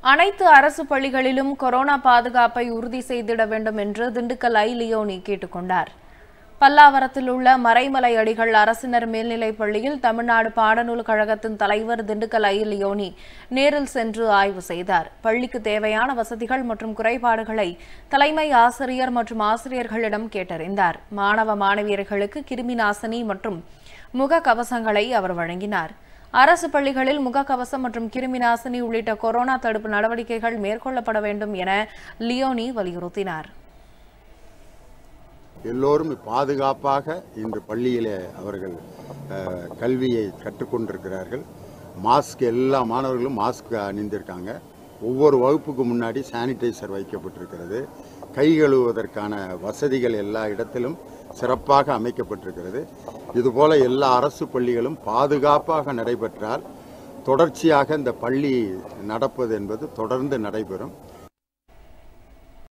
அனைத்து அரசு பள்ளிகளிலும் கொரோனா பாதுகாப்பை உறுதி செய்திட வேண்டும் என்று திண்டுக்கல் ஐ லியோனி கேட்டுக்கொண்டார் பல்லாவரத்தில் உள்ள மறைமலை அடிகள் அரசினர் மேல்நிலைப் பள்ளியில் தமிழ்நாடு பாடநூல் கழகத்தின் தலைவர் திண்டுக்கல் ஐ லியோனி நேரில் சென்று ஆய்வு செய்தார் பள்ளிக்கு தேவையான வசதிகள் மற்றும் குறைபாடுகளை தலைமை ஆசிரியர் மற்றும் ஆசிரியர்களிடம் கேட்டறிந்தார் மாணவ மாணவியர்களுக்கு கிருமி நாசினி மற்றும் முக கவசங்களை அவர் வழங்கினார் அரசு பள்ளிகளில் முகக்கவசம் மற்றும் கிருமி நாசினி உள்ளிட்ட கொரோனா தடுப்பு நடவடிக்கைகள் மேற்கொள்ளப்பட வேண்டும் என லியோனி வலியுறுத்தினார் எல்லோரும் பாதுகாப்பாக இன்று பள்ளியிலே அவர்கள் அஹ், கல்வியை கற்றுக்கொண்டிருக்கிறார்கள் மாஸ்க் எல்லா மாணவர்களும் மாஸ்க் அணிந்திருக்காங்க ஒவ்வொரு வகுப்புக்கு முன்னாடி சானிடைசர் வைக்கப்பட்டிருக்கிறது கை கழுவுவதற்கான வசதிகள் எல்லா இடத்திலும் சிறப்பாக அமைக்கப்பட்டிருக்கிறது இதுபோல எல்லா அரசு பள்ளிகளும் பாதுகாப்பாக நடைபெற்றால் தொடர்ச்சியாக இந்த பள்ளி நடப்பது என்பது தொடர்ந்து நடைபெறும்